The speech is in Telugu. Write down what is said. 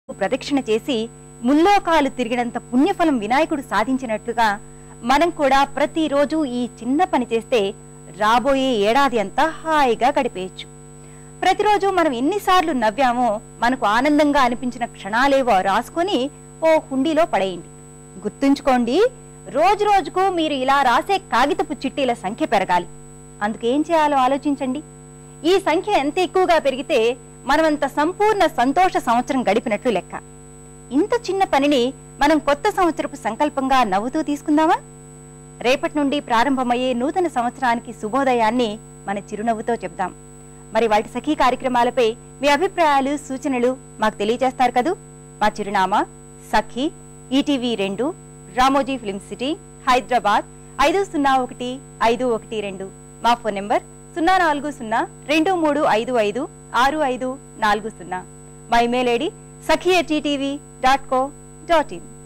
ప్రదక్షిణ చేసి ముల్లోకాలు తిరిగినంత పుణ్యఫలం వినాయకుడు సాధించినట్లుగా మనం కూడా ప్రతిరోజు ఈ చిన్న పని చేస్తే రాబోయే ఏడాది అంతా హాయిగా గడిపేయచ్చు ప్రతిరోజు మనం ఎన్నిసార్లు నవ్వామో మనకు ఆనందంగా అనిపించిన క్షణాలేవో రాసుకొని ఓ హుండీలో పడేయండి గుర్తుంచుకోండి రోజు రోజుకు మీరు ఇలా రాసే కాగితపు చిట్టీల సంఖ్య పెరగాలి అందుకేం చేయాలో ఆలోచించండి ఈ సంఖ్య ఎంత ఎక్కువగా పెరిగితే మనమంత సంపూర్ణ సంతోష సంవత్సరం గడిపినట్లు లెక్క ఇంత చిన్న పనిని మనం కొత్త సంవత్సరపు సంకల్పంగా నవ్వుతూ తీసుకుందామా రేపటి నుండి ప్రారంభమయ్యే నూతన సంవత్సరానికి శుభోదయాన్ని మన చిరునవ్వుతో చెప్దాం మరి వాటి సఖీ కార్యక్రమాలపై మీ అభిప్రాయాలు సూచనలు మాకు తెలియజేస్తారు కదూ మా చిరునామా సఖీ ఈటీవీ రెండు రామోజీ ఫిల్మ్ సిటీ హైదరాబాద్ ఐదు సున్నా ఒకటి ఐదు ఒకటి రెండు మా ఫోన్ నెంబర్ సున్నా నాలుగు సున్నా రెండు మూడు ఐదు ఐదు ఆరు ఐదు నాలుగు సున్నా మా email ID Sakhi dot co dot in